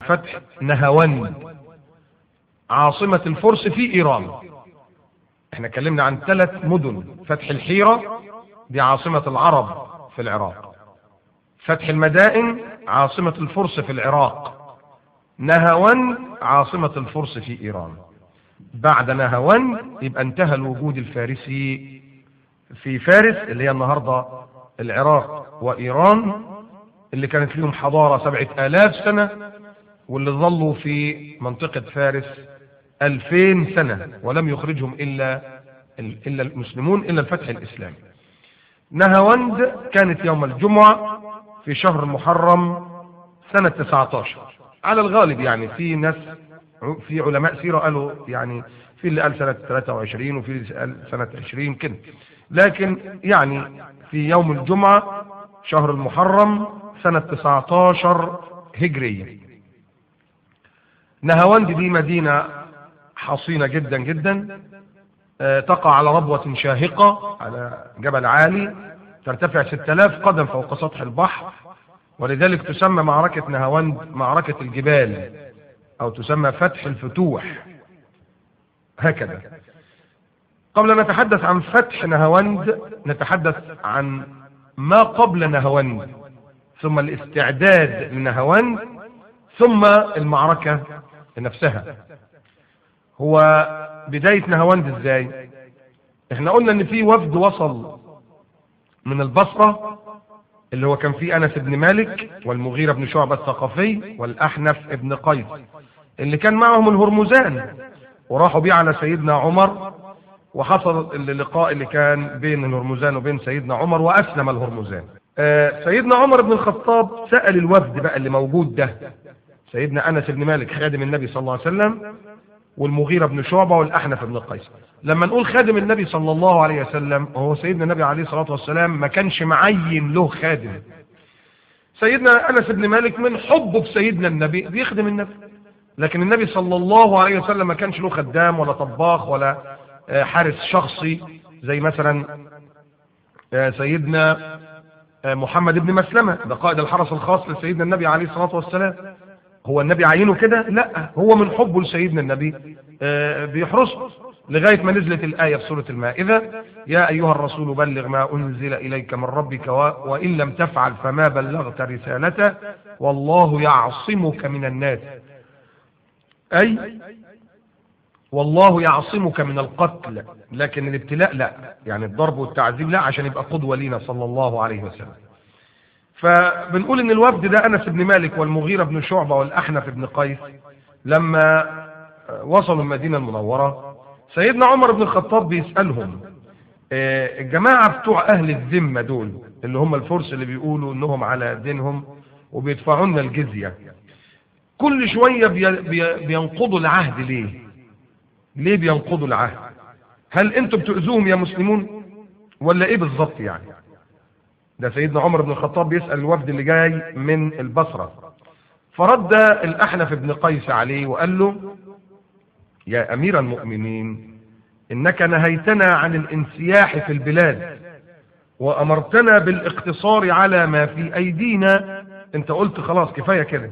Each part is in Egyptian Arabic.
فتح نهاوند عاصمة الفرس في إيران احنا اتكلمنا عن ثلاث مدن فتح الحيرة دي عاصمة العرب في العراق فتح المدائن عاصمة الفرس في العراق نهاوند عاصمة الفرس في إيران بعد نهاوند يبقى انتهى الوجود الفارسي في فارس اللي هي النهاردة العراق وإيران اللي كانت لهم حضارة سبعة آلاف سنة واللي ظلوا في منطقة فارس ألفين سنة ولم يخرجهم إلا إلا المسلمون إلا الفتح الإسلامي نهاوند كانت يوم الجمعة في شهر المحرم سنة 19 على الغالب يعني في ناس في علماء سيرة قالوا يعني في اللي قال سنة 23 وفي اللي قال سنة 20 كده لكن يعني في يوم الجمعة شهر المحرم سنة 19 هجرية نهاوند دي مدينة حصينة جدا جدا آه، تقع على ربوة شاهقة على جبل عالي ترتفع 6000 قدم فوق سطح البحر ولذلك تسمى معركة نهاوند معركة الجبال أو تسمى فتح الفتوح هكذا قبل أن نتحدث عن فتح نهاوند نتحدث عن ما قبل نهاوند ثم الاستعداد لنهاوند ثم المعركة نفسها هو بداية نهاوند ازاي احنا قلنا ان في وفد وصل من البصرة اللي هو كان فيه انس بن مالك والمغيرة بن شعبة الثقفي والاحنف بن قيس اللي كان معهم الهرمزان وراحوا بيه على سيدنا عمر وحصل اللقاء اللي كان بين الهرمزان وبين سيدنا عمر واسلم الهرمزان آه، سيدنا عمر بن الخطاب سأل الوفد بقى اللي موجود ده سيدنا انس بن مالك خادم النبي صلى الله عليه وسلم والمغيرة بن شعبة والأحنف بن قيس لما نقول خادم النبي صلى الله عليه وسلم وهو سيدنا النبي عليه الصلاة والسلام ما كانش معين له خادم سيدنا أنس بن مالك من حبه بسيدنا النبي بيخدم النبي لكن النبي صلى الله عليه وسلم ما كانش له خدام ولا طباخ ولا آه، حارس شخصي زي مثلا آه، سيدنا آه، محمد بن مسلمة ده قائد الحرس الخاص لسيدنا النبي عليه الصلاة والسلام هو النبي عينه كده لا هو من حبه لسيدنا النبي آه، بيحرسه لغاية ما نزلت الآية في سورة المائدة يا أيها الرسول بلغ ما أنزل إليك من ربك و- وإن لم تفعل فما بلغت رسالته والله يعصمك من الناس أي والله يعصمك من القتل لكن الابتلاء لا يعني الضرب والتعذيب لا عشان يبقى قدوة لينا صلى الله عليه وسلم فبنقول ان الوفد ده انس بن مالك والمغيرة بن شعبة والاحنف بن قيس لما وصلوا المدينة المنورة سيدنا عمر بن الخطاب بيسألهم آه، الجماعة بتوع اهل الذمة دول اللي هم الفرس اللي بيقولوا انهم على دينهم وبيدفعوا لنا الجزية كل شوية بي بي بينقضوا العهد ليه ليه بينقضوا العهد هل انتم بتؤذوهم يا مسلمون ولا ايه بالظبط يعني ده سيدنا عمر بن الخطاب بيسأل الوفد اللي جاي من البصرة فرد الأحنف بن قيس عليه وقال له يا أمير المؤمنين إنك نهيتنا عن الانسياح في البلاد وأمرتنا بالاقتصار على ما في أيدينا أنت قلت خلاص كفاية كده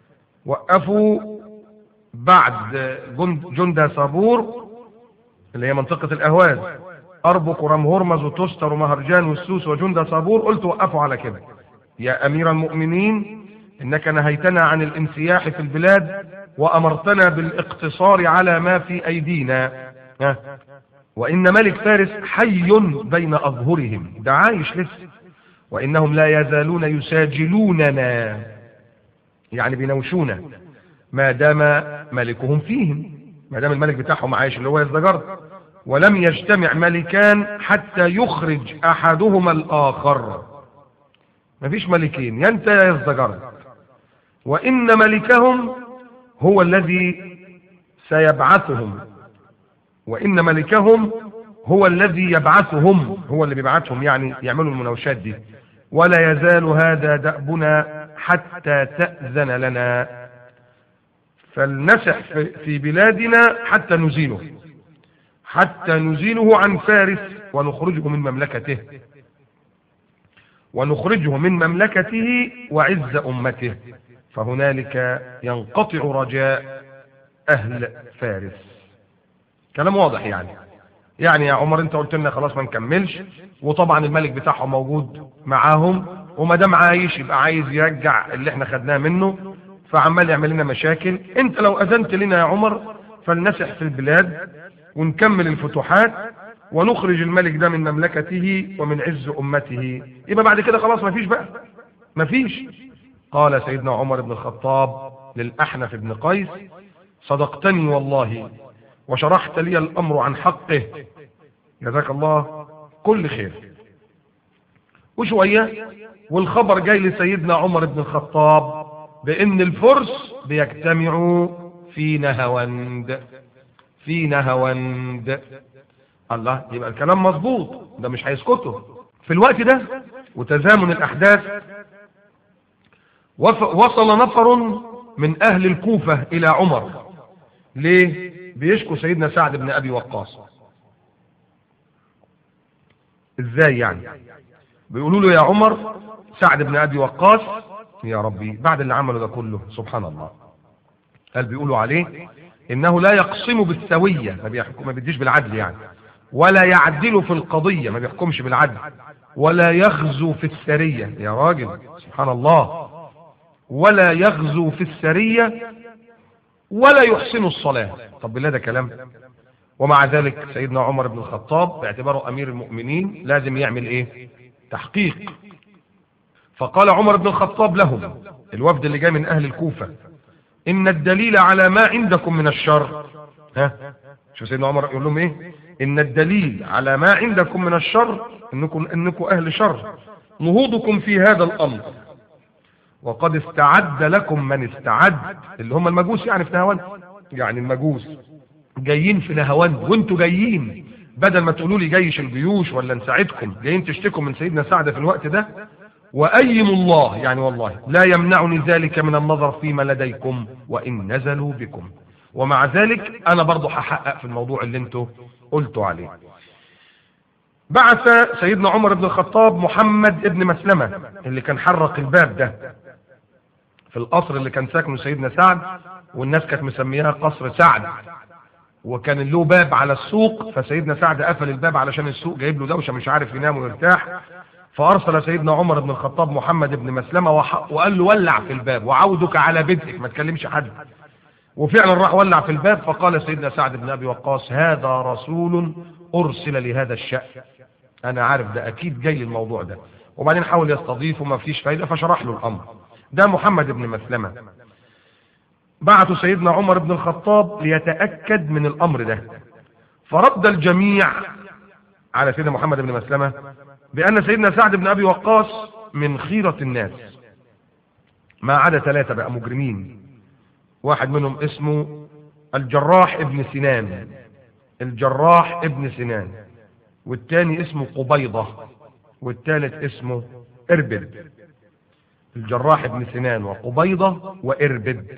وقفوا بعد جند جندة صابور اللي هي منطقة الأهواز أربك ورم هرمز وتستر ومهرجان والسوس وجندة صابور قلت وقفوا على كده يا أمير المؤمنين إنك نهيتنا عن الانسياح في البلاد وأمرتنا بالاقتصار على ما في أيدينا ها؟ وإن ملك فارس حي بين أظهرهم ده عايش لسه وإنهم لا يزالون يساجلوننا يعني بينوشونا ما دام ملكهم فيهم ما دام الملك بتاعهم عايش اللي هو يزدجرد ولم يجتمع ملكان حتى يخرج احدهما الاخر مفيش ملكين يا انت يا يزدجرد وان ملكهم هو الذي سيبعثهم وان ملكهم هو الذي يبعثهم هو اللي بيبعثهم يعني يعملوا المناوشات دي ولا يزال هذا دأبنا حتى تأذن لنا فلنسح في- في بلادنا حتى نزيله حتى نزيله عن فارس ونخرجه من مملكته ونخرجه من مملكته وعز أمته فهنالك ينقطع رجاء أهل فارس كلام واضح يعني يعني يا عمر انت قلت لنا خلاص ما نكملش وطبعا الملك بتاعهم موجود معاهم وما دام عايش يبقى عايز يرجع اللي احنا خدناه منه فعمال يعمل لنا مشاكل انت لو اذنت لنا يا عمر فلنسح في البلاد ونكمل الفتوحات ونخرج الملك ده من مملكته ومن عز امته يبقى بعد كده خلاص ما فيش بقى ما فيش قال سيدنا عمر بن الخطاب للأحنف بن قيس صدقتني والله وشرحت لي الأمر عن حقه جزاك الله كل خير وشوية والخبر جاي لسيدنا عمر بن الخطاب بأن الفرس بيجتمعوا في نهوند في نهوند الله يبقى الكلام مظبوط ده مش هيسكتوا في الوقت ده وتزامن الأحداث وصل نفر من أهل الكوفة إلى عمر ليه بيشكو سيدنا سعد بن أبي وقاص ازاي يعني بيقولوا له يا عمر سعد بن أبي وقاص يا ربي بعد اللي عمله ده كله سبحان الله قال بيقولوا عليه إنه لا يقسم بالسوية ما بيحكم ما بيديش بالعدل يعني ولا يعدل في القضية ما بيحكمش بالعدل ولا يغزو في السرية يا راجل سبحان الله ولا يغزو في السرية ولا يحسن الصلاة طب بالله ده كلام ومع ذلك سيدنا عمر بن الخطاب باعتباره أمير المؤمنين لازم يعمل إيه تحقيق فقال عمر بن الخطاب لهم الوفد اللي جاي من أهل الكوفة إن الدليل على ما عندكم من الشر ها شوف سيدنا عمر يقول لهم إيه إن الدليل على ما عندكم من الشر إنكم, إنكم أهل شر نهوضكم في هذا الأمر وقد استعد لكم من استعد اللي هم المجوس يعني في نهاوند يعني المجوس جايين في نهاوند وانتوا جايين بدل ما تقولوا لي جيش الجيوش ولا نساعدكم جايين تشتكوا من سيدنا سعد في الوقت ده وأيم الله يعني والله لا يمنعني ذلك من النظر فيما لديكم وإن نزلوا بكم ومع ذلك أنا برضو هحقق في الموضوع اللي انتوا قلتوا عليه بعث سيدنا عمر بن الخطاب محمد ابن مسلمة اللي كان حرق الباب ده في القصر اللي كان ساكنه سيدنا سعد والناس كانت مسميها قصر سعد وكان له باب على السوق فسيدنا سعد قفل الباب علشان السوق جايب له دوشه مش عارف ينام ويرتاح فارسل سيدنا عمر بن الخطاب محمد بن مسلمه وقال له ولع في الباب وعودك على بدءك ما تكلمش حد وفعلا راح ولع في الباب فقال سيدنا سعد بن ابي وقاص هذا رسول ارسل لهذا الشأن انا عارف ده اكيد جاي الموضوع ده وبعدين حاول يستضيفه ما فيش فايده فشرح له الامر ده محمد بن مسلمة بعثوا سيدنا عمر بن الخطاب ليتأكد من الأمر ده فرد الجميع على سيدنا محمد بن مسلمة بأن سيدنا سعد بن أبي وقاص من خيرة الناس ما عدا ثلاثة بقى مجرمين واحد منهم اسمه الجراح ابن سنان الجراح ابن سنان والتاني اسمه قبيضة والتالت اسمه اربد الجراح بن سنان وقبيضة وإربد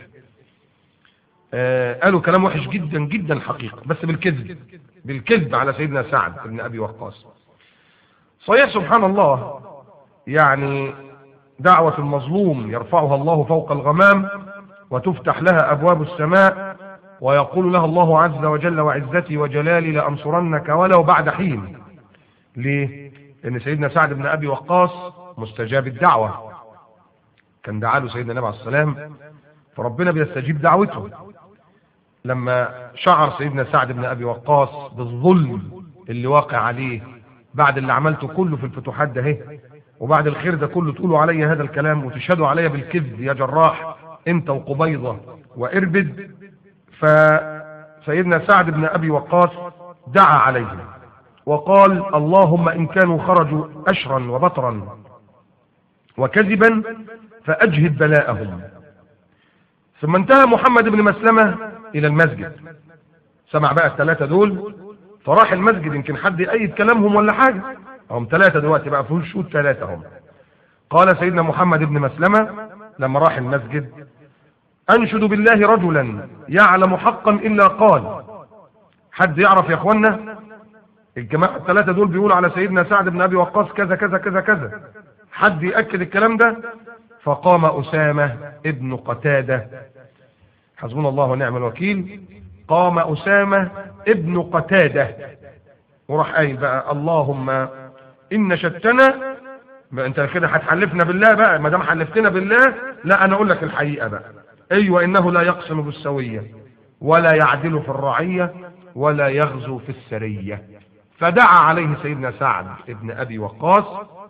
آه قالوا كلام وحش جدا جدا حقيقة بس بالكذب بالكذب على سيدنا سعد بن أبي وقاص صحيح سبحان الله يعني دعوة المظلوم يرفعها الله فوق الغمام وتفتح لها أبواب السماء ويقول لها الله عز وجل وعزتي وجلالي لأنصرنك ولو بعد حين ليه؟ لأن سيدنا سعد بن أبي وقاص مستجاب الدعوة كان دعا له سيدنا النبي عليه السلام فربنا بيستجيب دعوته لما شعر سيدنا سعد بن ابي وقاص بالظلم اللي واقع عليه بعد اللي عملته كله في الفتوحات ده اهي وبعد الخير ده كله تقولوا علي هذا الكلام وتشهدوا علي بالكذب يا جراح انت وقبيضة واربد فسيدنا سعد بن ابي وقاص دعا عليهم وقال اللهم ان كانوا خرجوا اشرا وبطرا وكذبا فأجهد بلاءهم ثم انتهى محمد بن مسلمة إلى المسجد سمع بقى الثلاثة دول فراح المسجد يمكن حد يأيد كلامهم ولا حاجة هم ثلاثة دلوقتي بقى فيهم شهود ثلاثة هم قال سيدنا محمد بن مسلمة لما راح المسجد أنشد بالله رجلا يعلم حقا إلا قال حد يعرف يا اخوانا الجماعة الثلاثة دول بيقولوا على سيدنا سعد بن أبي وقاص كذا كذا كذا كذا حد يأكد الكلام ده فقام أسامة ابن قتادة حسبنا الله ونعم الوكيل قام أسامة ابن قتادة وراح قايل بقى اللهم إن شتنا بقى انت كده هتحلفنا بالله بقى ما دام حلفتنا بالله لا انا اقول لك الحقيقه بقى ايوه انه لا يقسم بالسويه ولا يعدل في الرعيه ولا يغزو في السريه فدعا عليه سيدنا سعد ابن ابي وقاص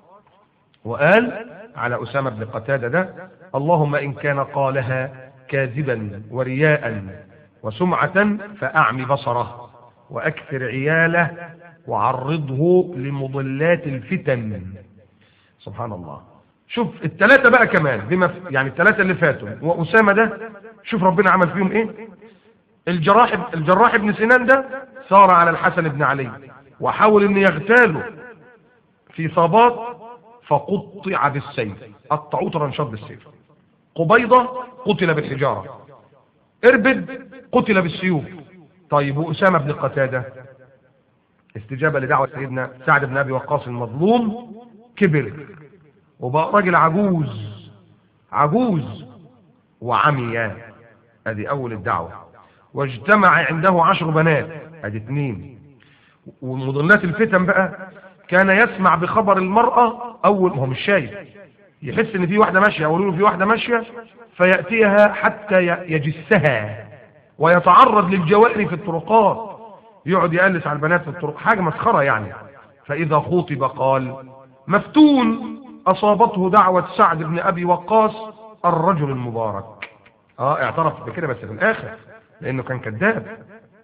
وقال على اسامه بن قتاده ده اللهم ان كان قالها كاذبا ورياء وسمعه فاعمي بصره واكثر عياله وعرضه لمضلات الفتن سبحان الله شوف الثلاثة بقى كمان بما في يعني الثلاثة اللي فاتوا وأسامة ده شوف ربنا عمل فيهم ايه الجراح الجراح ابن سنان ده سار على الحسن بن علي وحاول ان يغتاله في صابات فقطع بالسيف قطعوه طرنشات بالسيف قبيضة قتل بالحجارة اربد قتل بالسيوف طيب وأسامة بن قتادة استجابة لدعوة سيدنا سعد بن أبي وقاص المظلوم كبر وبقى راجل عجوز عجوز وعمي ادي اول الدعوة واجتمع عنده عشر بنات ادي اثنين ومضلات الفتن بقى كان يسمع بخبر المرأة اول ما هو مش شايف يحس ان في واحدة ماشية يقولوا له في واحدة ماشية فيأتيها حتى يجسها ويتعرض للجوائر في الطرقات يقعد يقلس على البنات في الطرق حاجة مسخرة يعني فإذا خوطب قال مفتون أصابته دعوة سعد بن أبي وقاص الرجل المبارك اه اعترف بكده بس في الآخر لأنه كان كذاب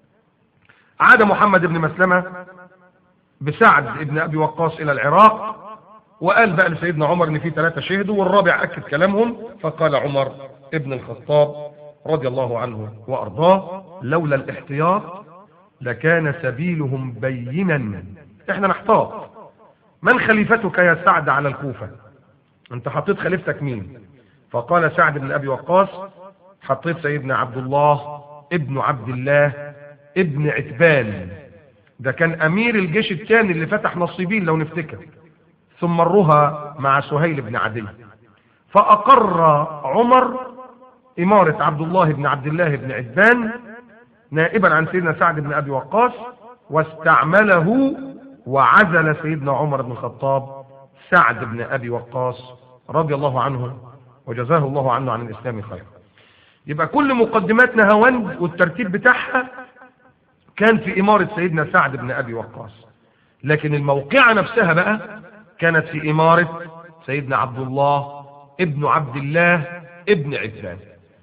عاد محمد بن مسلمة بسعد بن أبي وقاص إلى العراق وقال بقى لسيدنا عمر ان في ثلاثة شهدوا والرابع أكد كلامهم فقال عمر ابن الخطاب رضي الله عنه وأرضاه لولا الاحتياط لكان سبيلهم بينا احنا نحتاط من خليفتك يا سعد على الكوفة انت حطيت خليفتك مين فقال سعد بن ابي وقاص حطيت سيدنا عبد الله ابن عبد الله ابن عتبان ده كان امير الجيش الثاني اللي فتح نصيبين لو نفتكر ثم الرها مع سهيل بن عدي فاقر عمر امارة عبد الله بن عبد الله بن عتبان نائبا عن سيدنا سعد بن ابي وقاص واستعمله وعزل سيدنا عمر بن الخطاب سعد بن أبي وقاص رضي الله عنه وجزاه الله عنه عن الإسلام خيرا يبقى كل مقدمات نهاوند والترتيب بتاعها كان في إمارة سيدنا سعد بن أبي وقاص لكن الموقعة نفسها بقى كانت في إمارة سيدنا عبد الله ابن عبد الله ابن عتبان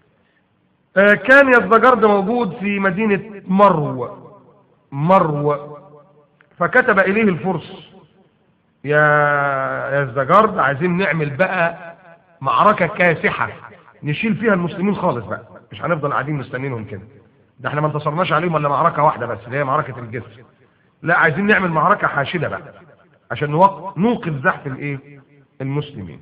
آه كان يزدجرد موجود في مدينة مرو مرو فكتب إليه الفرس يا يا الزجارد عايزين نعمل بقى معركة كاسحة نشيل فيها المسلمين خالص بقى مش هنفضل قاعدين مستنينهم كده ده احنا ما انتصرناش عليهم الا معركة واحدة بس اللي هي معركة الجسر لا عايزين نعمل معركة حاشدة بقى عشان نوقف زحف الايه المسلمين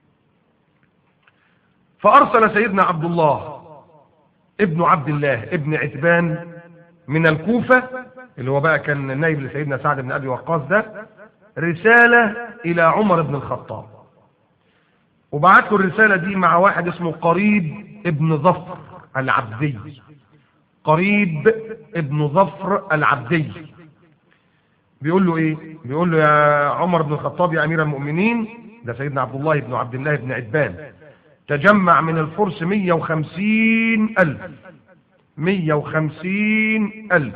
فارسل سيدنا عبد الله ابن عبد الله ابن عتبان من الكوفة اللي هو بقى كان نائب لسيدنا سعد بن ابي وقاص ده رسالة الى عمر بن الخطاب وبعت له الرسالة دي مع واحد اسمه قريب ابن ظفر العبدي قريب ابن ظفر العبدي بيقول له ايه بيقول له يا عمر بن الخطاب يا امير المؤمنين ده سيدنا عبد الله بن عبد الله بن عتبان تجمع من الفرس 150 ألف 150 ألف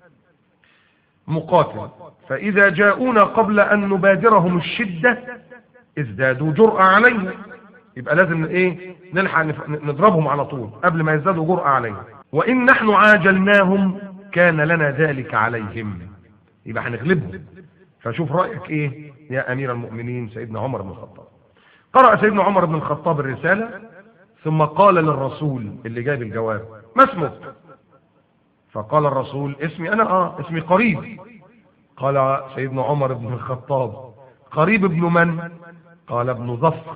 مقاتل فإذا جاءونا قبل أن نبادرهم الشدة ازدادوا جرأة علينا يبقى لازم ايه نلحق نضربهم على طول قبل ما يزدادوا جرأة علينا وإن نحن عاجلناهم كان لنا ذلك عليهم يبقى هنغلبهم فشوف رأيك ايه يا أمير المؤمنين سيدنا عمر بن الخطاب قرأ سيدنا عمر بن الخطاب الرسالة ثم قال للرسول اللي جايب الجواب ما اسمك فقال الرسول اسمي انا اه اسمي قريب قال سيدنا عمر بن الخطاب قريب ابن من قال ابن ظفر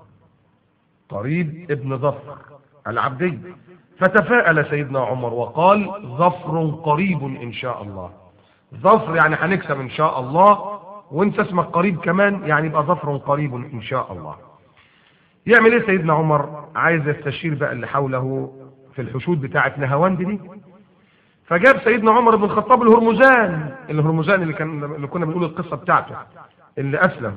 قريب ابن ظفر العبدي فتفاءل سيدنا عمر وقال ظفر قريب ان شاء الله ظفر يعني هنكسب ان شاء الله وانت اسمك قريب كمان يعني يبقى ظفر قريب ان شاء الله يعمل ايه سيدنا عمر عايز يستشير بقى اللي حوله في الحشود بتاعة نهاوند دي فجاب سيدنا عمر بن الخطاب الهرمزان الهرمزان اللي كان اللي كنا بنقول القصة بتاعته اللي أسلم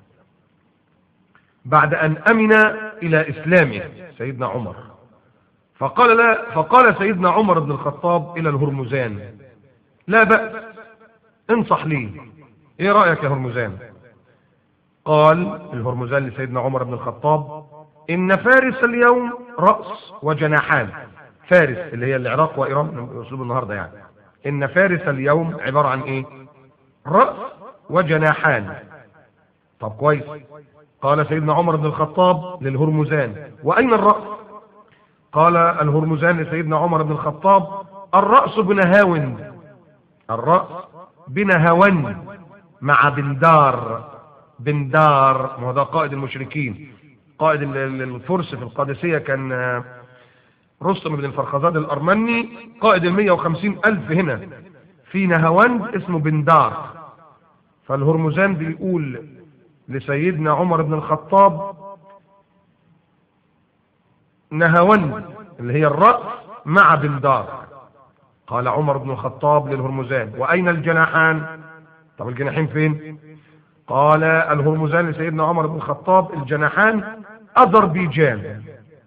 بعد أن أمن إلى إسلامه سيدنا عمر فقال لا فقال سيدنا عمر بن الخطاب إلى الهرمزان لا بأس انصح لي ايه رأيك يا هرمزان قال الهرمزان لسيدنا عمر بن الخطاب إن فارس اليوم رأس وجناحان فارس اللي هي العراق وإيران أسلوب النهاردة يعني إن فارس اليوم عبارة عن إيه رأس وجناحان طب كويس قال سيدنا عمر بن الخطاب للهرمزان وأين الرأس قال الهرمزان لسيدنا عمر بن الخطاب الرأس بنهاوند الرأس بنهاوند مع بندار بندار ما هو ده قائد المشركين قائد الفرس في القادسية كان رستم بن الفرخزاد الأرمني قائد المية وخمسين ألف هنا في نهاوند اسمه بندار فالهرمزان بيقول لسيدنا عمر بن الخطاب نهاوند اللي هي الرأس مع بندار قال عمر بن الخطاب للهرمزان وأين الجناحان طب الجناحين فين قال الهرمزان لسيدنا عمر بن الخطاب الجناحان أذربيجان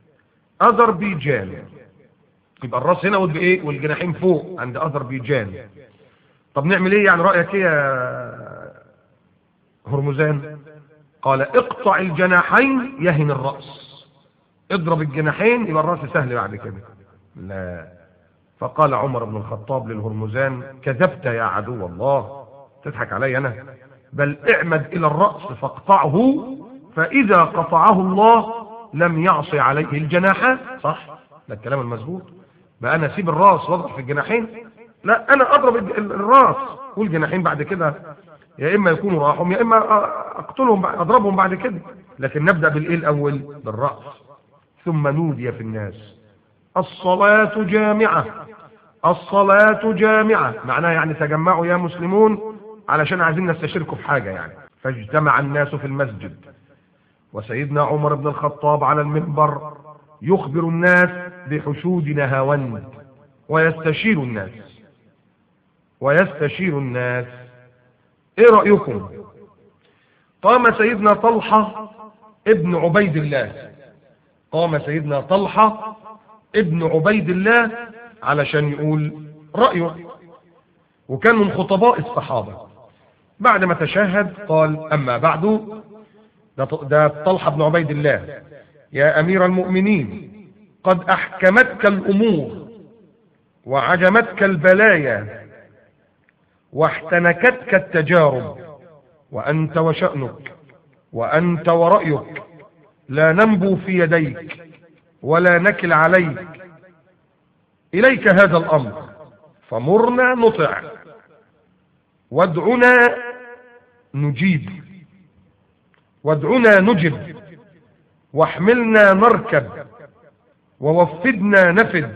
أذربيجان يبقى الراس هنا بايه والجناحين فوق عند أذربيجان طب نعمل ايه يعني رأيك ايه يا هرمزان قال اقطع الجناحين يهن الرأس اضرب الجناحين يبقى الرأس سهل بعد كده لا فقال عمر بن الخطاب للهرمزان كذبت يا عدو الله تضحك علي انا بل اعمد الى الرأس فاقطعه فاذا قطعه الله لم يعصي عليه الجناحات صح ده الكلام المظبوط بقى انا اسيب الراس واضرب في الجناحين لا انا اضرب الراس والجناحين بعد كده يا اما يكونوا راحهم يا اما اقتلهم اضربهم بعد كده لكن نبدا بالايه الاول بالراس ثم نودي في الناس الصلاه جامعه الصلاه جامعه معناها يعني تجمعوا يا مسلمون علشان عايزين نستشيركم في حاجه يعني فاجتمع الناس في المسجد وسيدنا عمر بن الخطاب على المنبر يخبر الناس بحشود نهاوند ويستشير الناس ويستشير الناس ايه رأيكم قام سيدنا طلحة ابن عبيد الله قام سيدنا طلحة ابن عبيد الله علشان يقول رأيه وكان من خطباء الصحابة بعد ما تشهد قال أما بعد ده طلحة بن عبيد الله يا أمير المؤمنين قد أحكمتك الأمور وعجمتك البلايا واحتنكتك التجارب وأنت وشأنك وأنت ورأيك لا ننبو في يديك ولا نكل عليك إليك هذا الأمر فمرنا نطع وادعنا نجيب وادعنا نجب واحملنا نركب ووفدنا نفد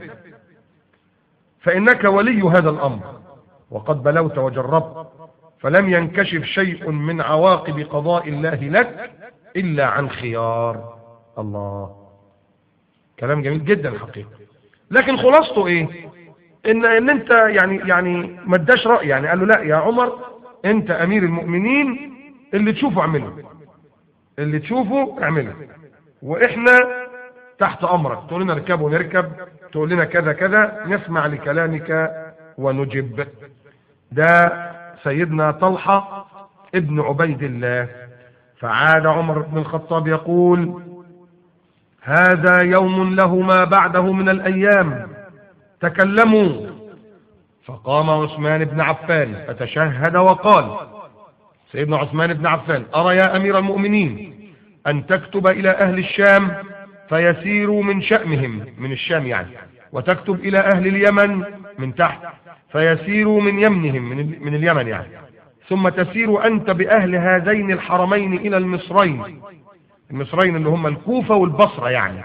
فإنك ولي هذا الأمر وقد بلوت وجربت فلم ينكشف شيء من عواقب قضاء الله لك إلا عن خيار الله كلام جميل جدا حقيقة لكن خلاصته ايه ان ان انت يعني يعني ما اداش راي يعني قال له لا يا عمر انت امير المؤمنين اللي تشوفه اعمله اللي تشوفه اعمله واحنا تحت امرك تقول لنا اركب ونركب تقول لنا كذا كذا نسمع لكلامك ونجب ده سيدنا طلحة ابن عبيد الله فعاد عمر بن الخطاب يقول هذا يوم له ما بعده من الأيام تكلموا فقام عثمان بن عفان فتشهد وقال سيدنا عثمان بن عفان أرى يا أمير المؤمنين أن تكتب إلى أهل الشام فيسيروا من شأمهم من الشام يعني وتكتب إلى أهل اليمن من تحت فيسيروا من يمنهم من, من اليمن يعني ثم تسير أنت بأهل هذين الحرمين إلى المصرين المصرين اللي هم الكوفة والبصرة يعني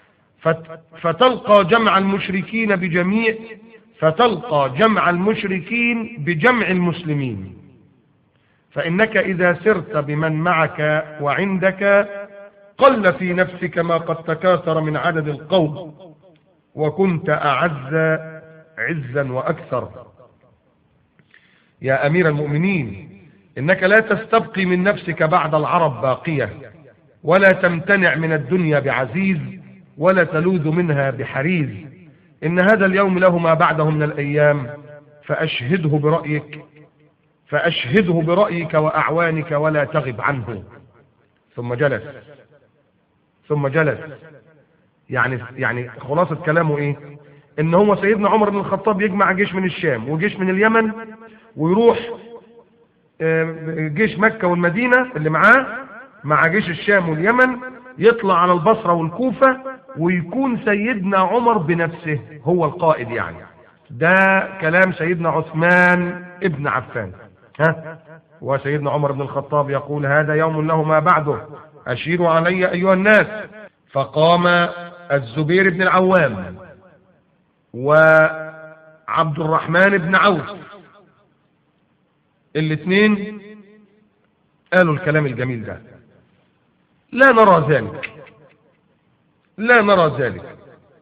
فتلقى جمع المشركين بجميع فتلقى جمع المشركين بجمع المسلمين فإنك إذا سرت بمن معك وعندك قل في نفسك ما قد تكاثر من عدد القوم وكنت أعز عزا وأكثر يا أمير المؤمنين إنك لا تستبقي من نفسك بعد العرب باقية ولا تمتنع من الدنيا بعزيز ولا تلوذ منها بحريز إن هذا اليوم له ما بعده من الأيام فأشهده برأيك فأشهده برأيك وأعوانك ولا تغب عنه ثم جلس ثم جلس يعني يعني خلاصة كلامه ايه ان هو سيدنا عمر بن الخطاب يجمع جيش من الشام وجيش من اليمن ويروح جيش مكة والمدينة اللي معاه مع جيش الشام واليمن يطلع على البصرة والكوفة ويكون سيدنا عمر بنفسه هو القائد يعني ده كلام سيدنا عثمان ابن عفان ها وسيدنا عمر بن الخطاب يقول هذا يوم له ما بعده أشيروا علي أيها الناس فقام الزبير بن العوام وعبد الرحمن بن عوف الاثنين قالوا الكلام الجميل ده لا نرى ذلك لا نرى ذلك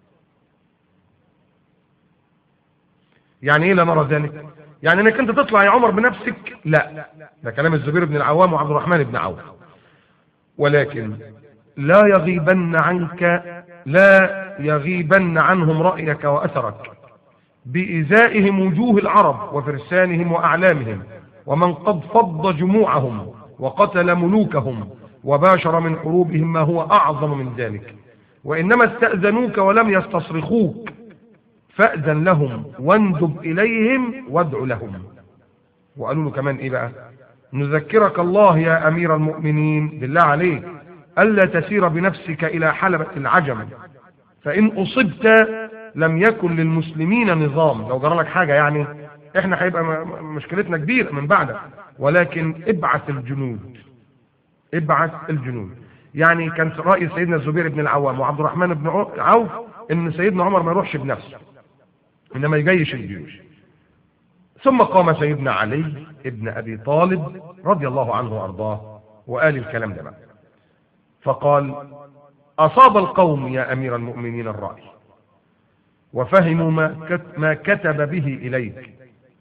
يعني ايه لا نرى ذلك يعني انك انت تطلع يا عمر بنفسك لا ده كلام الزبير بن العوام وعبد الرحمن بن عوف ولكن لا يغيبن عنك لا يغيبن عنهم رأيك وأثرك بإزائهم وجوه العرب وفرسانهم وأعلامهم ومن قد فض جموعهم وقتل ملوكهم وباشر من حروبهم ما هو أعظم من ذلك وإنما استأذنوك ولم يستصرخوك فأذن لهم واندب إليهم وادع لهم وقالوا له كمان إيه بقى نذكرك الله يا أمير المؤمنين بالله عليك ألا تسير بنفسك إلى حلبة العجم فإن أصبت لم يكن للمسلمين نظام لو جرى لك حاجة يعني احنا هيبقى مشكلتنا كبيرة من بعدك ولكن ابعث الجنود ابعث الجنود يعني كان رأي سيدنا الزبير بن العوام وعبد الرحمن بن عوف ان سيدنا عمر ما يروحش بنفسه انما يجيش الجيوش ثم قام سيدنا علي ابن ابي طالب رضي الله عنه وارضاه وقال الكلام ده بقى فقال اصاب القوم يا امير المؤمنين الراي وفهموا ما ما كتب به اليك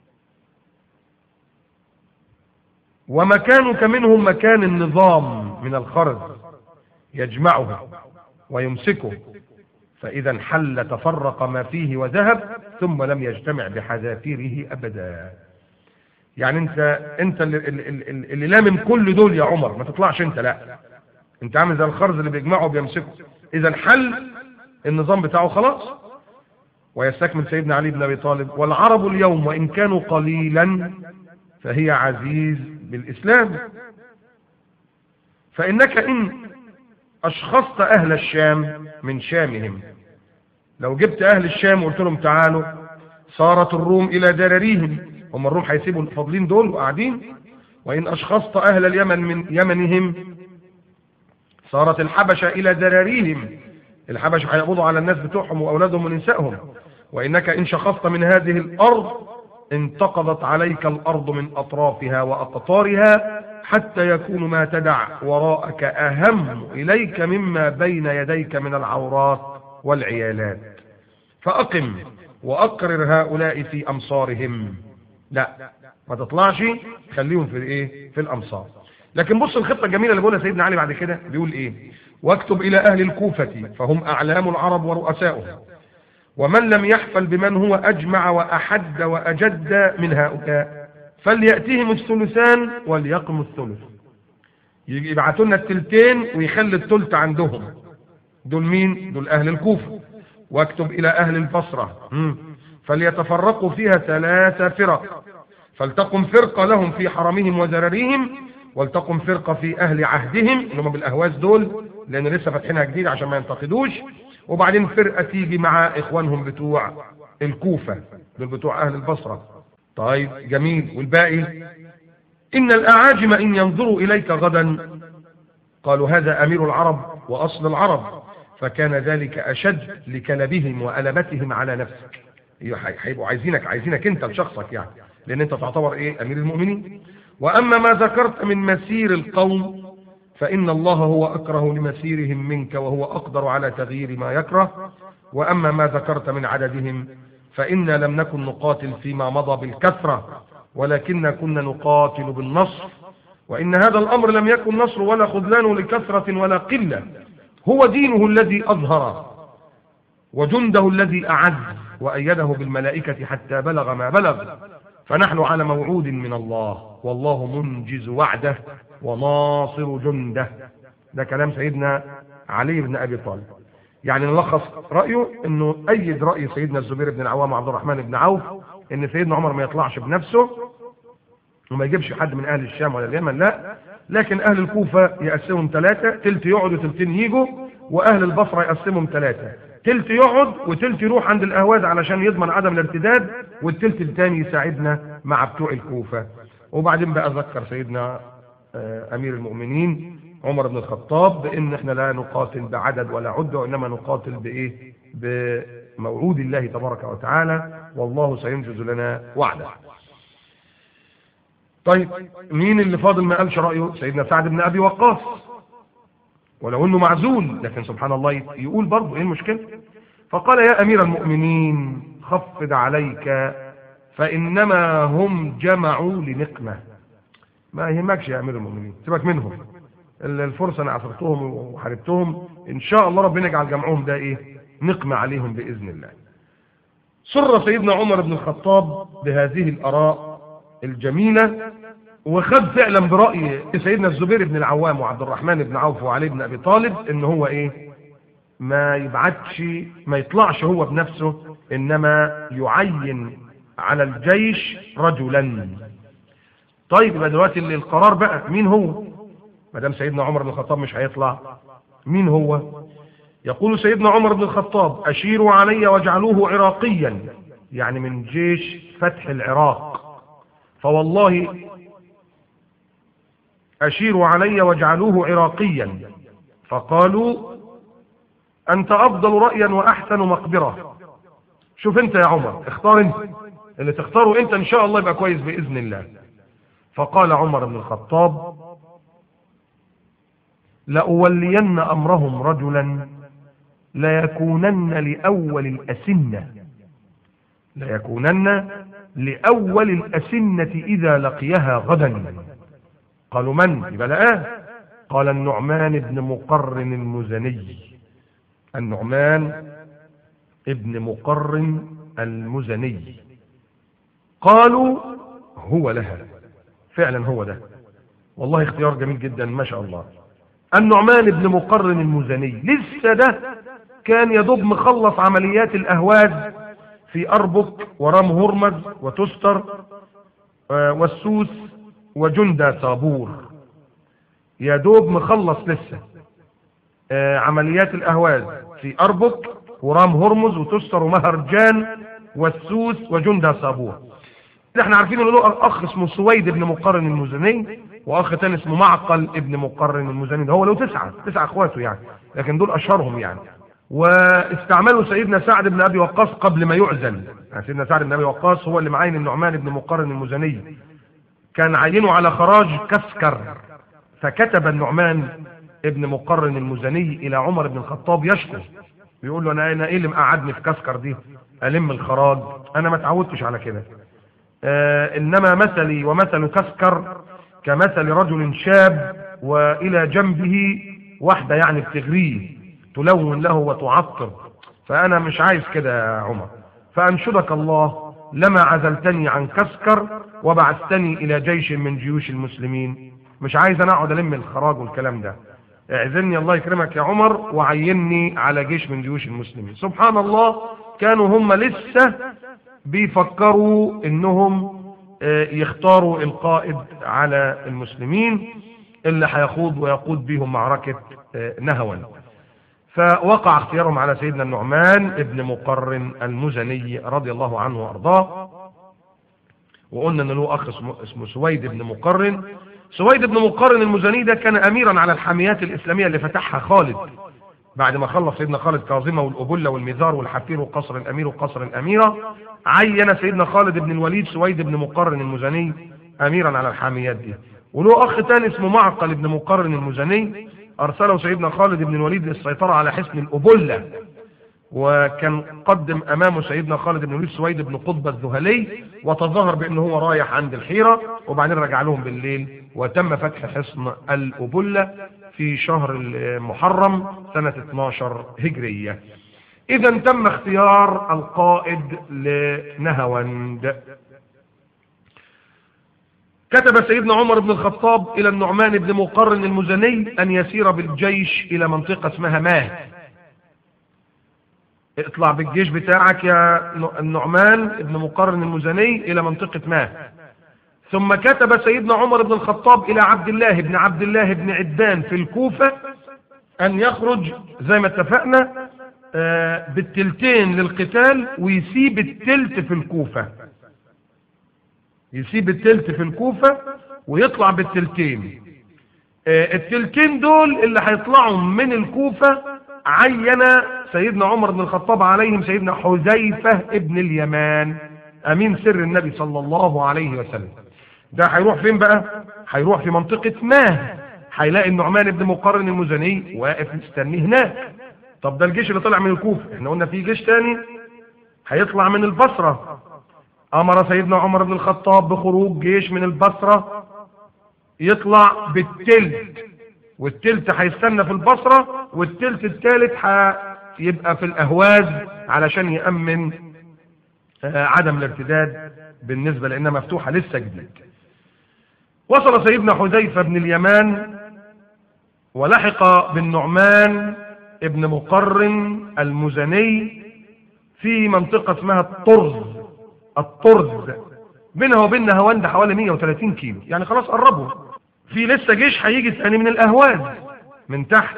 ومكانك منهم مكان النظام من الخرز يجمعه ويمسكه فإذا انحل تفرق ما فيه وذهب ثم لم يجتمع بحذافيره أبدا يعني انت انت اللي, اللي, اللي لامم كل دول يا عمر ما تطلعش انت لا انت عامل زي الخرز اللي بيجمعه وبيمسكه اذا انحل النظام بتاعه خلاص ويستكمل سيدنا علي بن ابي طالب والعرب اليوم وان كانوا قليلا فهي عزيز بالاسلام فانك ان اشخصت اهل الشام من شامهم لو جبت اهل الشام وقلت لهم تعالوا صارت الروم الى دراريهم هم الروم هيسيبوا الفاضلين دول وقاعدين وان اشخصت اهل اليمن من يمنهم صارت الحبشة الى دراريهم الحبشة هيقبضوا على الناس بتوعهم واولادهم ونسائهم وانك ان شخصت من هذه الارض انتقضت عليك الارض من اطرافها واقطارها حتى يكون ما تدع وراءك اهم اليك مما بين يديك من العورات والعيالات فاقم واقرر هؤلاء في امصارهم لا ما تطلعش خليهم في الايه في الامصار لكن بص الخطه الجميله اللي بيقولها سيدنا علي بعد كده بيقول ايه واكتب الى اهل الكوفه فهم اعلام العرب ورؤساؤهم ومن لم يحفل بمن هو أجمع وأحد وأجد من هؤلاء فليأتيهم الثلثان وليقم الثلث يبعثوا لنا التلتين ويخلي الثلث عندهم دول مين دول أهل الكوفة واكتب إلى أهل البصرة فليتفرقوا فيها ثلاث فرق فلتقم فرقة لهم في حرمهم وزراريهم ولتقم فرقة في أهل عهدهم اللي هم بالأهواز دول لأن لسه فاتحينها جديد عشان ما ينتقدوش وبعدين فرقة تيجي مع إخوانهم بتوع الكوفة دول بتوع أهل البصرة طيب جميل والباقي إن الأعاجم إن ينظروا إليك غدا قالوا هذا أمير العرب وأصل العرب فكان ذلك أشد لكلبهم وألبتهم على نفسك هيبقوا عايزينك عايزينك أنت لشخصك يعني لأن أنت تعتبر إيه أمير المؤمنين وأما ما ذكرت من مسير القوم فإن الله هو أكره لمسيرهم منك وهو أقدر على تغيير ما يكره وأما ما ذكرت من عددهم فإنا لم نكن نقاتل فيما مضى بالكثرة ولكننا كنا نقاتل بالنصر وإن هذا الأمر لم يكن نصر ولا خذلان لكثرة ولا قلة هو دينه الذي أظهر وجنده الذي أعز وأيده بالملائكة حتى بلغ ما بلغ فنحن على موعود من الله والله منجز وعده وناصر جنده ده كلام سيدنا علي بن أبي طالب يعني نلخص رأيه انه ايد رأي سيدنا الزبير بن العوام وعبد الرحمن بن عوف ان سيدنا عمر ما يطلعش بنفسه وما يجيبش حد من اهل الشام ولا اليمن لا لكن اهل الكوفة يقسمهم ثلاثة تلت يقعد وتلتين يجوا واهل البصرة يقسمهم ثلاثة تلت يقعد وتلت يروح عند الاهواز علشان يضمن عدم الارتداد والتلت الثاني يساعدنا مع بتوع الكوفة وبعدين بقى ذكر سيدنا آه، امير المؤمنين عمر بن الخطاب بان احنا لا نقاتل بعدد ولا عدة وانما نقاتل بايه بموعود الله تبارك وتعالى والله سينجز لنا وعده طيب مين اللي فاضل ما قالش رأيه سيدنا سعد بن ابي وقاص ولو انه معزول لكن سبحان الله يقول برضه ايه المشكلة فقال يا امير المؤمنين خفض عليك فانما هم جمعوا لنقمة ما يهمكش يا امير المؤمنين سيبك منهم الفرصة انا عصرتهم وحاربتهم ان شاء الله ربنا يجعل جمعهم ده ايه نقمة عليهم باذن الله سر سيدنا عمر بن الخطاب بهذه الاراء الجميلة وخد فعلا برأي سيدنا الزبير بن العوام وعبد الرحمن بن عوف وعلي بن ابي طالب ان هو ايه ما يبعتش ما يطلعش هو بنفسه انما يعين على الجيش رجلا طيب يبقى دلوقتي اللي القرار بقى مين هو ما دام سيدنا عمر بن الخطاب مش هيطلع مين هو يقول سيدنا عمر بن الخطاب اشيروا علي واجعلوه عراقيا يعني من جيش فتح العراق فوالله اشيروا علي واجعلوه عراقيا فقالوا انت افضل رأيا واحسن مقبرة شوف انت يا عمر اختار انت اللي تختاره انت ان شاء الله يبقى كويس باذن الله فقال عمر بن الخطاب لأولين أمرهم رجلا ليكونن لأول الأسنة ليكونن لأول الأسنة إذا لقيها غدا قالوا من يبقى لقاه قال النعمان بن مقرن المزني النعمان ابن مقرن المزني قالوا هو لها فعلا هو ده والله اختيار جميل جدا ما شاء الله النعمان بن مقرن المزني لسه ده كان يدوب مخلص عمليات الاهواز في اربك ورام هرمز وتستر آه، والسوس وجندة صابور يا دوب مخلص لسه آه، عمليات الاهواز في اربك ورام هرمز وتستر ومهرجان والسوس وجندة صابور احنا عارفين ان له اخ اسمه سويد بن مقرن المزني واخ تاني اسمه معقل ابن مقرن المزني ده هو له تسعة تسعة اخواته يعني لكن دول اشهرهم يعني واستعملوا سيدنا سعد بن ابي وقاص قبل ما يعزل يعني سيدنا سعد بن ابي وقاص هو اللي معين النعمان بن مقرن المزني كان عينه على خراج كسكر فكتب النعمان ابن مقرن المزني الى عمر بن الخطاب يشكو بيقول له انا انا ايه اللي مقعدني في كسكر دي الم الخراج انا ما اتعودتش على كده آه انما مثلي ومثل كسكر كمثل رجل شاب والى جنبه واحدة يعني بتغريه تلون له وتعطر فانا مش عايز كده يا عمر فانشدك الله لما عزلتني عن كسكر وبعثتني الى جيش من جيوش المسلمين مش عايز انا اقعد الم الخراج والكلام ده اعزلني الله يكرمك يا عمر وعيني على جيش من جيوش المسلمين سبحان الله كانوا هم لسه بيفكروا انهم يختاروا القائد على المسلمين اللي هيخوض ويقود بهم معركة نهوا فوقع اختيارهم على سيدنا النعمان ابن مقرن المزني رضي الله عنه وارضاه وقلنا ان له اخ اسمه, اسمه سويد بن مقرن سويد بن مقرن المزني ده كان اميرا على الحاميات الاسلامية اللي فتحها خالد بعد ما خلص سيدنا خالد كاظمة والأبلة والمزار والحفير وقصر الأمير وقصر الأميرة عين سيدنا خالد بن الوليد سويد بن مقرن المزني أميرا على الحاميات دي وله اخ تاني اسمه معقل بن مقرن المزني ارسله سيدنا خالد بن الوليد للسيطرة على حصن الابلة وكان قدم امامه سيدنا خالد بن الوليد سويد بن قطب الذهلي وتظاهر بانه هو رايح عند الحيرة وبعدين رجع لهم بالليل وتم فتح حصن الابلة في شهر المحرم سنة 12 هجرية اذا تم اختيار القائد لنهوند كتب سيدنا عمر بن الخطاب الى النعمان بن مقرن المزني ان يسير بالجيش الى منطقة اسمها ماه اطلع بالجيش بتاعك يا النعمان بن مقرن المزني الى منطقة ماه ثم كتب سيدنا عمر بن الخطاب الى عبد الله بن عبد الله بن عدان في الكوفة ان يخرج زي ما اتفقنا آه، بالتلتين للقتال ويسيب التلت في الكوفة يسيب التلت في الكوفة ويطلع بالتلتين آه، التلتين دول اللي هيطلعوا من الكوفة عين سيدنا عمر بن الخطاب عليهم سيدنا حذيفة ابن اليمان امين سر النبي صلى الله عليه وسلم ده هيروح فين بقى هيروح في منطقة ماه هيلاقي النعمان بن مقرن المزني واقف مستني هناك طب ده الجيش اللي طلع من الكوفة احنا قلنا في جيش تاني هيطلع من البصرة امر سيدنا عمر بن الخطاب بخروج جيش من البصرة يطلع بالتلت والتلت هيستنى في البصرة والتلت التالت هيبقى في الاهواز علشان يأمن آه، عدم الارتداد بالنسبة لانها مفتوحة لسه جديد وصل سيدنا حذيفة بن اليمان ولحق بالنعمان ابن مقرن المزني في منطقة اسمها الطرز الطرز بينها وبين نهاوند حوالي 130 كيلو يعني خلاص قربوا في لسه جيش هيجي ثاني من الاهواز من تحت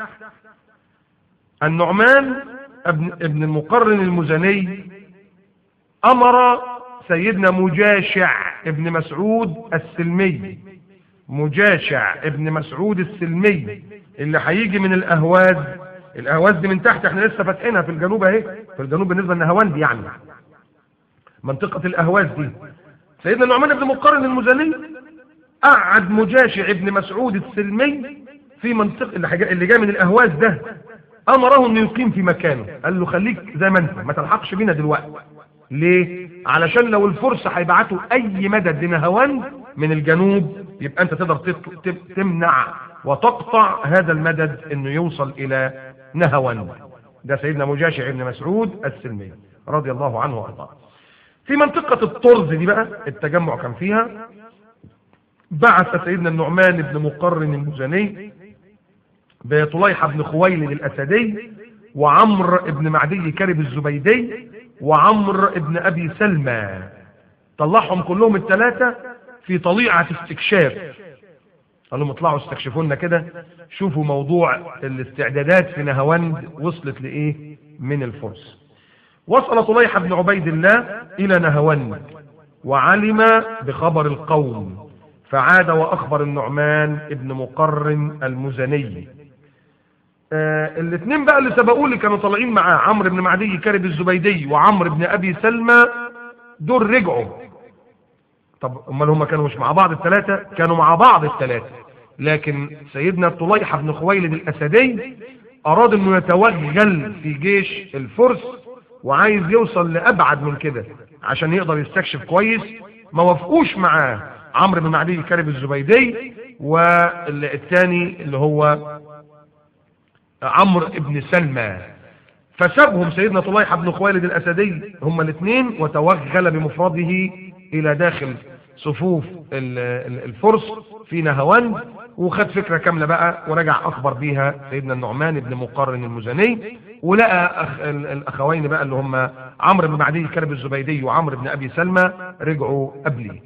النعمان ابن, ابن المقرن المزني امر سيدنا مجاشع ابن مسعود السلمي مجاشع ابن مسعود السلمي اللي هيجي من الاهواز الاهواز دي من تحت احنا لسه فاتحينها في الجنوب اهي في الجنوب بالنسبه لنهاوند يعني منطقه الاهواز دي سيدنا النعمان بن مقرن المزني قعد مجاشع ابن مسعود السلمي في منطقه اللي حاجة اللي جاي من الاهواز ده امره انه يقيم في مكانه قال له خليك زي ما انت ما تلحقش بينا دلوقتي ليه علشان لو الفرس هيبعتوا اي مدد لنهاوند من الجنوب يبقى انت تقدر تمنع وتقطع هذا المدد انه يوصل الى نهوان ده سيدنا مجاشع بن مسعود السلمي رضي الله عنه وارضاه في منطقة الطرز دي بقى التجمع كان فيها بعث سيدنا النعمان بن مقرن المزني بطليحة بن خويلد الأسدي وعمر بن معدي كرب الزبيدي وعمر بن أبي سلمى طلعهم كلهم الثلاثة في طليعة استكشاف قال لهم اطلعوا استكشفوا لنا كده شوفوا موضوع الاستعدادات في نهاوند وصلت لايه من الفرس وصل طليحة بن عبيد الله الى نهاوند وعلم بخبر القوم فعاد واخبر النعمان ابن مقرن المزني آه الاثنين بقى اللي سبقوه اللي كانوا طالعين معاه عمرو بن معدي كرب الزبيدي وعمرو بن ابي سلمى دول رجعوا طب امال هم كانوا مش مع بعض الثلاثه كانوا مع بعض الثلاثه لكن سيدنا طليحة بن خويلد الأسدي أراد أنه يتوغل في جيش الفرس وعايز يوصل لأبعد من كده عشان يقدر يستكشف كويس ما وافقوش معاه عمرو بن معدي الكرب الزبيدي والثاني اللي هو عمرو بن سلمى فسابهم سيدنا طليحة بن خويلد الأسدي هما الاثنين وتوغل بمفرده إلى داخل صفوف الفرس في نهوان وخد فكرة كاملة بقى ورجع أخبر بيها سيدنا النعمان بن مقرن المزني ولقى أخ الأخوين بقى اللي هم عمرو بن معدي الكرب الزبيدي وعمرو بن أبي سلمى رجعوا قبلي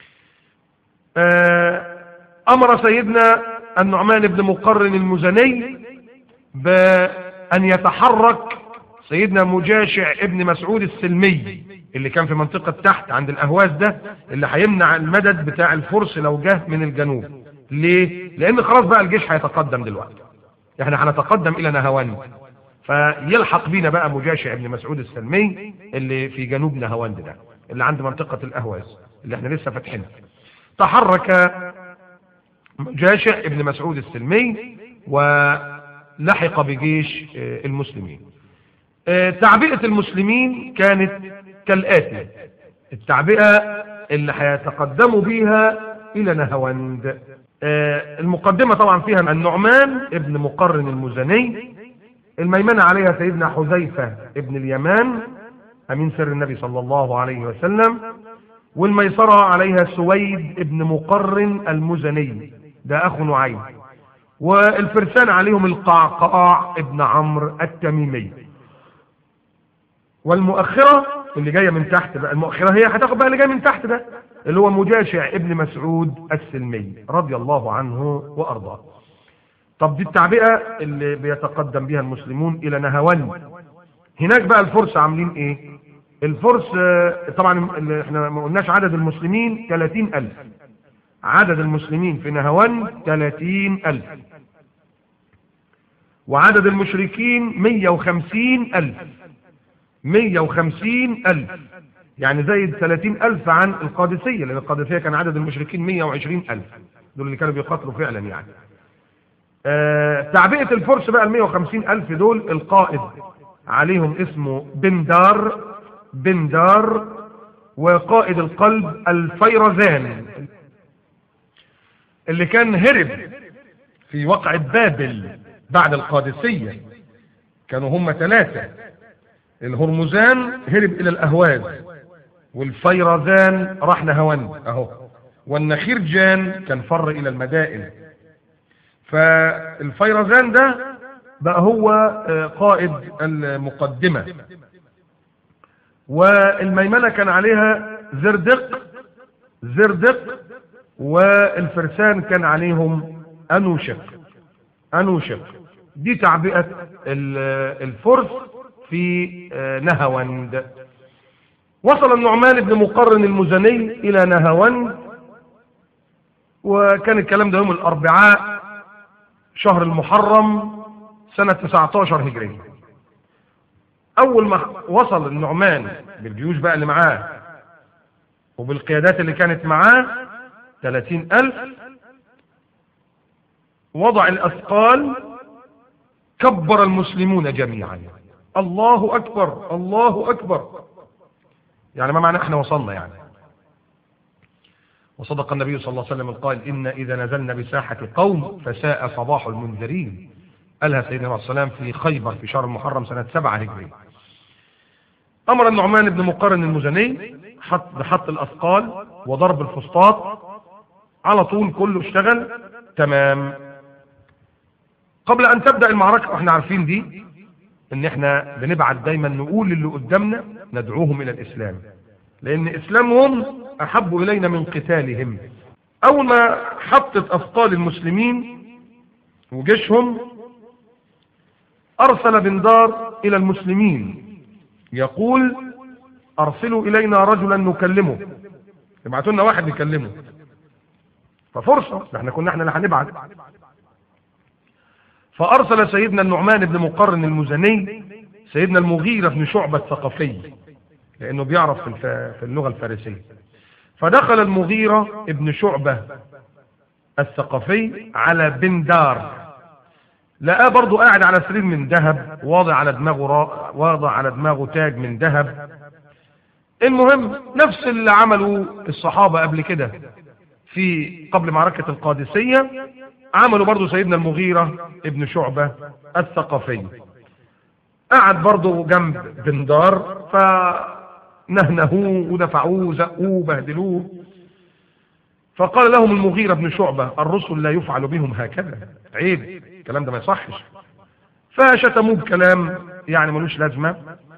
أمر سيدنا النعمان بن مقرن المزني بأن يتحرك سيدنا مجاشع ابن مسعود السلمي اللي كان في منطقة تحت عند الأهواز ده اللي هيمنع المدد بتاع الفرس لو جه من الجنوب ليه؟ لأن خلاص بقى الجيش هيتقدم دلوقتي احنا هنتقدم إلى نهوان فيلحق بينا بقى مجاشع ابن مسعود السلمي اللي في جنوب نهواند ده اللي عند منطقة الأهواز اللي احنا لسه فاتحينها تحرك جاشع ابن مسعود السلمي ولحق بجيش آه، المسلمين آه، تعبئة المسلمين كانت كالآتي التعبئة اللي هيتقدموا بيها إلى نهوند آه، المقدمة طبعا فيها النعمان ابن مقرن المزني الميمنة عليها سيدنا حذيفة ابن اليمان أمين سر النبي صلى الله عليه وسلم والميسرة عليها سويد ابن مقرن المزني ده أخو نعيم والفرسان عليهم القعقاع ابن عمرو التميمي والمؤخرة اللي جاية من تحت بقى المؤخرة هي هتاخد بقى اللي جاي من تحت ده اللي هو مجاشع ابن مسعود السلمي رضي الله عنه وأرضاه طب دي التعبئة اللي بيتقدم بها المسلمون إلى نهوان هناك بقى الفرس عاملين إيه الفرس آه، طبعا اللي احنا ما قلناش عدد المسلمين 30 ألف عدد المسلمين في نهوان 30 ألف وعدد المشركين 150 ألف 150 ألف يعني زايد 30 ألف عن القادسية لأن القادسية كان عدد المشركين 120 ألف دول اللي كانوا بيقاتلوا فعلا يعني آه تعبئة الفرس بقى ال 150 ألف دول القائد عليهم اسمه بندار بندار وقائد القلب الفيرزان اللي كان هرب في وقعة بابل بعد القادسية كانوا هم ثلاثة الهرمزان هرب إلى الأهواز والفيرزان راح نهوان أهو والنخيرجان كان فر إلى المدائن فالفيرزان ده بقى هو آه، قائد المقدمة والميمنة كان عليها زردق زردق والفرسان كان عليهم أنوشق أنوشق دي تعبئة ال- الفرس في آه، نهاوند وصل النعمان بن مقرن المزني إلى نهاوند وكان الكلام ده يوم الأربعاء شهر المحرم سنة 19 هجرية أول ما وصل النعمان بالجيوش بقى اللي معاه وبالقيادات اللي كانت معاه 30 ألف وضع الأثقال كبر المسلمون جميعا الله أكبر الله أكبر يعني ما معنى احنا وصلنا يعني وصدق النبي صلى الله عليه وسلم قال إن إذا نزلنا بساحة قوم فساء صباح المنذرين قالها سيدنا عليه السلام في خيبر في شهر المحرم سنة سبعة هجرية أمر النعمان بن مقرن المزني حط بحط الأثقال وضرب الفسطاط على طول كله اشتغل تمام قبل أن تبدأ المعركة واحنا عارفين دي ان احنا بنبعت دايما نقول للي قدامنا ندعوهم الى الاسلام لان اسلامهم احب الينا من قتالهم اول ما حطت اثقال المسلمين وجيشهم ارسل بندار الى المسلمين يقول ارسلوا الينا رجلا نكلمه ابعتوا لنا واحد نكلمه ففرصه ده احنا كنا احنا اللي هنبعت فأرسل سيدنا النعمان بن مقرن المزني سيدنا المغيرة بن شعبة الثقفي لأنه بيعرف في الف- في اللغة الفارسية فدخل المغيرة ابن شعبة الثقفي على بندار لقاه برضه قاعد على سرير من ذهب واضع على دماغه را... واضع على دماغه تاج من ذهب المهم نفس اللي عملوا الصحابة قبل كده في قبل معركة القادسية عملوا برضو سيدنا المغيرة ابن شعبة الثقفي قعد برضو جنب بندار فنهنهوه ودفعوه زقوه بهدلوه فقال لهم المغيرة بن شعبة الرسل لا يفعل بهم هكذا عيب الكلام ده ما يصحش فشتموه بكلام يعني ملوش لازمة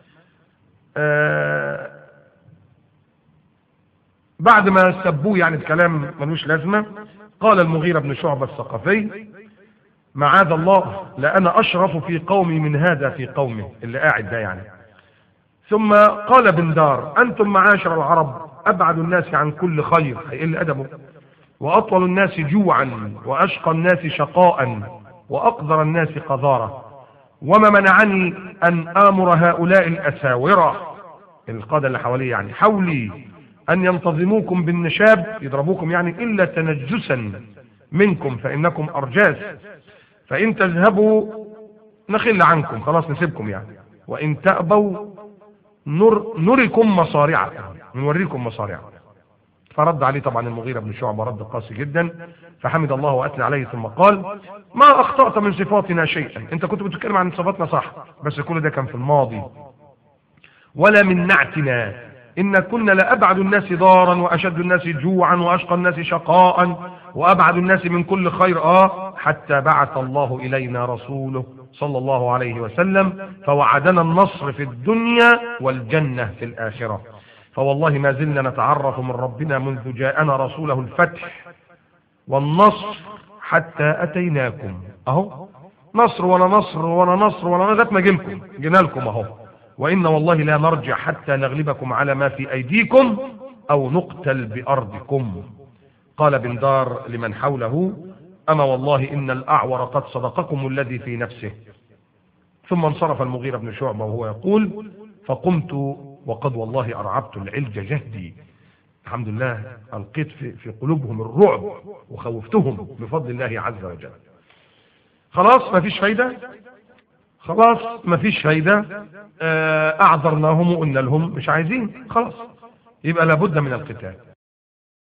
آه بعد ما سبوه يعني بكلام ملوش لازمة قال المغيرة بن شعبة الثقفي معاذ الله لأنا أشرف في قومي من هذا في قومه اللي قاعد ده يعني ثم قال بندار أنتم معاشر العرب أبعد الناس عن كل خير هيقل أدبه وأطول الناس جوعا وأشقى الناس شقاء وأقدر الناس قذارة وما منعني أن آمر هؤلاء الأساورة القادة اللي حواليه يعني حولي أن ينتظموكم بالنشاب يضربوكم يعني إلا تنجسا منكم فإنكم أرجاس فإن تذهبوا نخل عنكم خلاص نسيبكم يعني وإن تأبوا نر نركم مصارعكم نوريكم مصارعكم فرد عليه طبعا المغيرة بن شعبة رد قاسي جدا فحمد الله وأثنى عليه ثم قال ما أخطأت من صفاتنا شيئا أنت كنت بتتكلم عن صفاتنا صح بس كل ده كان في الماضي ولا من نعتنا إن كنا لأبعد الناس دارا وأشد الناس جوعا وأشقى الناس شقاء وأبعد الناس من كل خير آه حتى بعث الله إلينا رسوله صلى الله عليه وسلم فوعدنا النصر في الدنيا والجنة في الآخرة فوالله ما زلنا نتعرف من ربنا منذ جاءنا رسوله الفتح والنصر حتى أتيناكم أهو نصر ولا نصر ولا نصر ولا نصر ما جيلكم جينا لكم أهو وإن والله لا نرجع حتى نغلبكم على ما في أيديكم أو نقتل بأرضكم قال بن دار لمن حوله أما والله إن الأعور قد صدقكم الذي في نفسه ثم انصرف المغيرة بن شعبة وهو يقول فقمت وقد والله أرعبت العلج جهدي الحمد لله ألقيت في, في قلوبهم الرعب وخوفتهم بفضل الله عز وجل خلاص ما فيش فايدة خلاص ما فيش فايدة آه، أعذرناهم وقلنا لهم مش عايزين خلاص يبقى لابد من القتال